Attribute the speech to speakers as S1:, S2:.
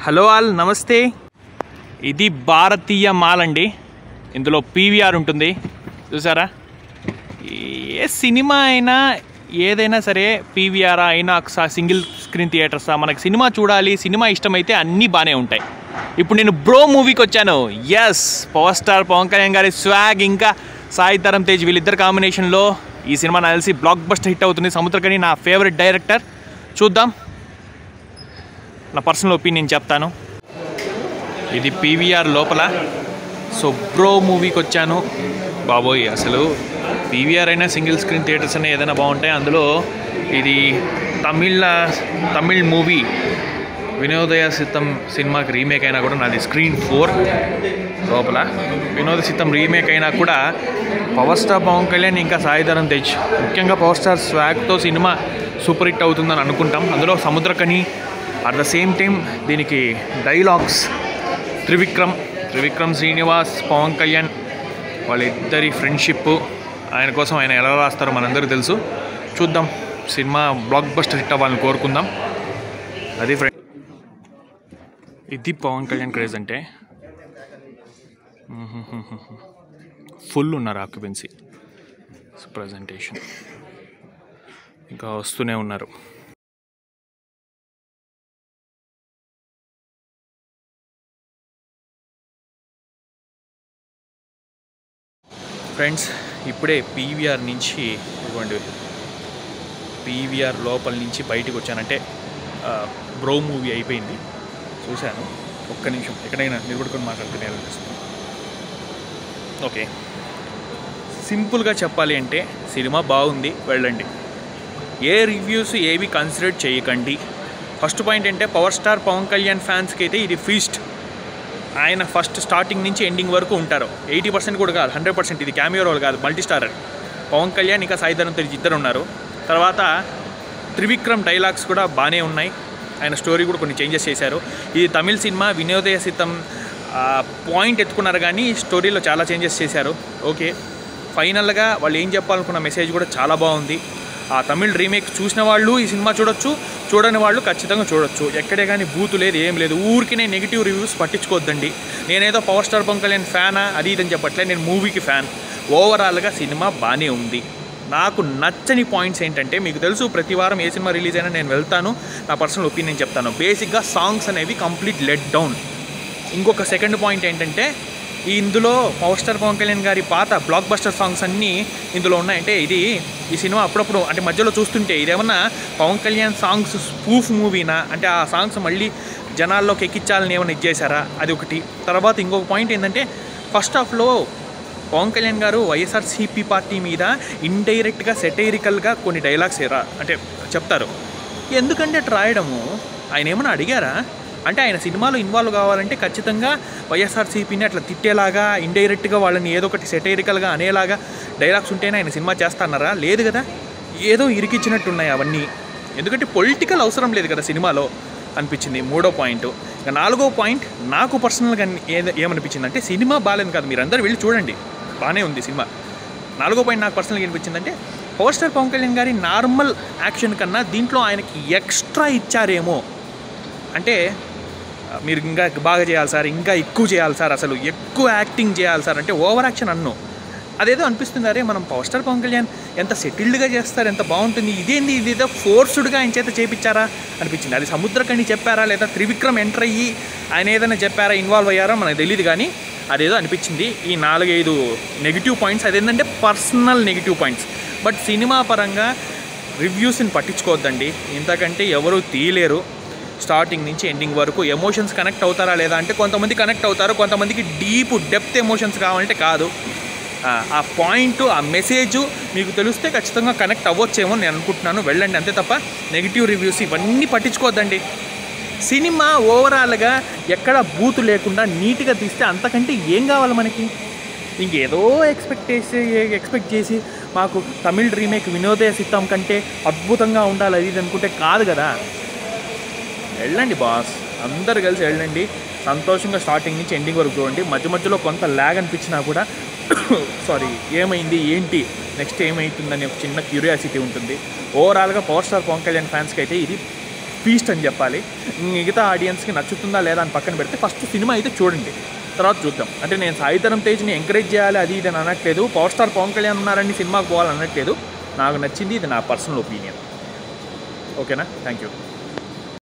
S1: hello all నమస్తే ఇది భారతీయ mall అండి ఇందులో పీవీఆర్ ఉంటుంది చూసారా ఏ సినిమా అయినా ఏదైనా సరే పీవీఆర్ అయినా సింగిల్ స్క్రీన్ థియేటర్సా మనకి సినిమా చూడాలి సినిమా ఇష్టమైతే అన్నీ బాగానే ఉంటాయి ఇప్పుడు నేను బ్రో మూవీకి వచ్చాను yes power star Pawan Kalyan గారి స్వాగ్ ఇంకా సాయి తరం తేజ్ వీళ్ళిద్దరు కాంబినేషన్లో ఈ సినిమా నాకు తెలిసి బ్లాక్ బస్టర్ హిట్ అవుతుంది సముద్రకని నా ఫేవరెట్ డైరెక్టర్ చూద్దాం నా పర్సనల్ ఒపీనియన్ చెప్తాను ఇది పీవీఆర్ లోపల సో బ్రో మూవీకి వచ్చాను బాబోయ్ అసలు పీవీఆర్ అయినా సింగిల్ స్క్రీన్ థియేటర్స్ అయినా ఏదైనా బాగుంటాయి అందులో ఇది తమిళ తమిళ్ మూవీ వినోదయ సిద్ధం సినిమాకి రీమేక్ అయినా కూడా నాది స్క్రీన్ ఫోర్ లోపల వినోద సిద్ధం రీమేక్ అయినా కూడా పవర్ స్టార్ పవన్ కళ్యాణ్ ఇంకా సాయిధరం తేజ్ ముఖ్యంగా పవర్ స్టార్ స్వాగ్తో సినిమా సూపర్ హిట్ అవుతుందని అనుకుంటాం అందులో Samuthirakani at the same time దీనికి డైలాగ్స్ త్రివిక్రమ్ త్రివిక్రమ్ శ్రీనివాస్ పవన్ కళ్యాణ్ వాళ్ళిద్దరి ఫ్రెండ్షిప్ ఆయన కోసం ఆయన ఎలా రాస్తారో మనందరికీ తెలుసు చూద్దాం సినిమా బ్లాక్ బస్టర్ హిట్ అవ్వాలని కోరుకుందాం అది ఫ్రెండ్ ఇది పవన్ కళ్యాణ్ క్రేజ్ అంటే ఫుల్ ఉన్నారు ఆక్యుపెన్సీ ప్రజెంటేషన్ ఇంకా వస్తూనే ఉన్నారు ఫ్రెండ్స్ ఇప్పుడే పీవీఆర్ నుంచి ఇవ్వండి పీవీఆర్ లోపల నుంచి బయటకు వచ్చానంటే ఆ, బ్రో మూవీ అయిపోయింది చూశాను ఒక్క నిమిషం ఎక్కడైనా నిలబడుకొని మాట్లాడుకునే ఓకే సింపుల్గా చెప్పాలి అంటే సినిమా బాగుంది వెళ్ళండి ఏ రివ్యూస్ ఏవి కన్సిడర్ చేయకండి ఫస్ట్ పాయింట్ అంటే పవర్ స్టార్ పవన్ కళ్యాణ్ ఫ్యాన్స్కి అయితే ఇది ఫీస్ట్ ఆయన ఫస్ట్ స్టార్టింగ్ నుంచి ఎండింగ్ వరకు ఉంటారు ఎయిటీ పర్సెంట్ కూడా కాదు హండ్రెడ్ పర్సెంట్ ఇది క్యామియో రోల్ కాదు మల్టీ స్టారర్ పవన్ కళ్యాణ్ ఇంకా సాయిధరం తేజ్ ఇద్దరు ఉన్నారు తర్వాత త్రివిక్రమ్ డైలాగ్స్ కూడా బాగానే ఉన్నాయి ఆయన స్టోరీ కూడా కొన్ని చేంజెస్ చేశారు ఇది తమిళ సినిమా వినోదయ సితం పాయింట్ ఎత్తుకున్నారు కానీ స్టోరీలో చాలా చేంజెస్ చేశారు ఓకే ఫైనల్గా వాళ్ళు ఏం చెప్పాలనుకున్న మెసేజ్ కూడా చాలా బాగుంది ఆ తమిళ్ రీమేక్ చూసిన వాళ్ళు ఈ సినిమా చూడొచ్చు చూడని వాళ్ళు ఖచ్చితంగా చూడొచ్చు ఎక్కడే కానీ బూతు లేదు ఏం లేదు ఊరికినే నెగిటివ్ రివ్యూస్ పట్టించుకోవద్దండి నేనేదో పవర్ స్టార్ పవన్ కళ్యాణ్ ఫ్యానా అది ఇదని చెప్పట్లే నేను మూవీకి ఫ్యాన్ ఓవరాల్గా సినిమా బాగానే ఉంది నాకు నచ్చని పాయింట్స్ ఏంటంటే మీకు తెలుసు ప్రతి వారం ఏ సినిమా రిలీజ్ అయినా నేను వెళ్తాను నా పర్సనల్ ఒపీనియన్ చెప్తాను బేసిక్గా సాంగ్స్ అనేవి కంప్లీట్ లెట్ డౌన్ ఇంకొక సెకండ్ పాయింట్ ఏంటంటే ఈ ఇందులో పవర్ స్టార్ పవన్ కళ్యాణ్ గారి పాత బ్లాక్ బస్టర్ సాంగ్స్ అన్నీ ఇందులో ఉన్నాయంటే ఇది ఈ సినిమా అప్పుడప్పుడు అంటే మధ్యలో చూస్తుంటే ఇదేమన్నా పవన్ కళ్యాణ్ సాంగ్స్ స్పూఫ్ మూవీనా అంటే ఆ సాంగ్స్ మళ్ళీ జనాల్లోకి ఎక్కించాలని ఏమైనా ఇచ్చేసారా అది ఒకటి తర్వాత ఇంకొక పాయింట్ ఏంటంటే ఫస్ట్ హాఫ్లో పవన్ కళ్యాణ్ గారు వైఎస్ఆర్సీపీ పార్టీ మీద ఇండైరెక్ట్గా సెటైరికల్గా కొన్ని డైలాగ్స్ ఎరా అంటే చెప్తారు ఎందుకంటే అట్లా రాయడము ఆయన ఏమైనా అడిగారా అంటే ఆయన సినిమాలో ఇన్వాల్వ్ కావాలంటే ఖచ్చితంగా వైఎస్ఆర్సీపీని అట్లా తిట్టేలాగా ఇండైరెక్ట్గా వాళ్ళని ఏదో ఒకటి సెటైరికల్గా అనేలాగా డైలాగ్స్ ఉంటేనే ఆయన సినిమా చేస్తాన్నారా లేదు కదా ఏదో ఇరికిచ్చినట్టున్నాయి అవన్నీ ఎందుకంటే పొలిటికల్ అవసరం లేదు కదా సినిమాలో అనిపించింది మూడో పాయింట్ ఇక నాలుగో పాయింట్ నాకు పర్సనల్గా ఏద ఏమనిపించింది అంటే సినిమా బాగాలేదు కాదు మీరందరూ వెళ్ళి చూడండి బాగానే ఉంది సినిమా నాలుగో పాయింట్ నాకు పర్సనల్గా అనిపించిందంటే పవర్ స్టార్ పవన్ కళ్యాణ్ గారి నార్మల్ యాక్షన్ కన్నా దీంట్లో ఆయనకి ఎక్స్ట్రా ఇచ్చారేమో అంటే ఆ, మీరు ఇంకా బాగా చేయాలి సార్ ఇంకా ఎక్కువ చేయాలి సార్ అసలు ఎక్కువ యాక్టింగ్ చేయాలి సార్ అంటే ఓవర్ యాక్షన్ అన్ను అదేదో అనిపిస్తుంది అరే మనం పవర్ స్టార్ పవన్ కళ్యాణ్ ఎంత సెటిల్డ్గా చేస్తారు ఎంత బాగుంటుంది ఇదేంది ఇదేదో ఫోర్స్డ్గా ఆయన చేత చేపించారా అనిపించింది అది సముద్రకని చెప్పారా లేదా త్రివిక్రమ్ ఎంటర్ అయ్యి ఆయన ఏదైనా చెప్పారా ఇన్వాల్వ్ అయ్యారో మనకు తెలియదు కానీ అదేదో అనిపించింది ఈ నాలుగైదు నెగిటివ్ పాయింట్స్ అదేంటంటే personal negative points but cinema పరంగా రివ్యూస్ని పట్టించుకోవద్దండి ఇంతకంటే ఎవరు తీయలేరు స్టార్టింగ్ నుంచి ఎండింగ్ వరకు ఎమోషన్స్ కనెక్ట్ అవుతారా లేదా అంటే కొంతమంది కనెక్ట్ అవుతారు కొంతమందికి డీప్ డెప్త్ ఎమోషన్స్ కావాలంటే కాదు ఆ, ఆ పాయింట్ ఆ మెసేజ్ మీకు తెలిస్తే ఖచ్చితంగా కనెక్ట్ అవ్వచ్చేమో నేను అనుకుంటున్నాను వెళ్ళండి అంతే తప్ప నెగిటివ్ రివ్యూస్ ఇవన్నీ పట్టించుకోవద్దండి సినిమా ఓవరాల్గా ఎక్కడ బూతు లేకుండా నీట్గా తీస్తే అంతకంటే ఏం కావాలి మనకి ఇంకేదో ఎక్స్పెక్ట్ చేసి ఎక్స్పెక్ట్ చేసి మాకు తమిళ్ రీమేక్ వినోదయ సిద్ధం కంటే అద్భుతంగా ఉండాలి అది ఇది అనుకుంటే కాదు కదా వెళ్ళండి బాస్ అందరు కలిసి వెళ్ళండి సంతోషంగా స్టార్టింగ్ నుంచి ఎండింగ్ వరకు చూడండి మధ్య మధ్యలో కొంత ల్యాగ్ అనిపించినా కూడా సారీ ఏమైంది ఏంటి నెక్స్ట్ ఏమవుతుందని ఒక చిన్న క్యూరియాసిటీ ఉంటుంది ఓవరాల్గా పవర్ స్టార్ పవన్ కళ్యాణ్ ఫ్యాన్స్కి అయితే ఇది ఫీస్ట్ అని చెప్పాలి మిగతా ఆడియన్స్కి నచ్చుతుందా లేదా అని పక్కన పెడితే ఫస్ట్ సినిమా అయితే చూడండి తర్వాత చూద్దాం అంటే నేను సాయిధరం తేజ్ని ఎంకరేజ్ చేయాలి అది ఇది అని అనట్లేదు పవర్ స్టార్ పవన్ కళ్యాణ్ ఉన్నారని సినిమాకి పోవాలని అనట్లేదు నాకు నచ్చింది ఇది నా పర్సనల్ ఒపీనియన్ ఓకేనా థ్యాంక్ యూ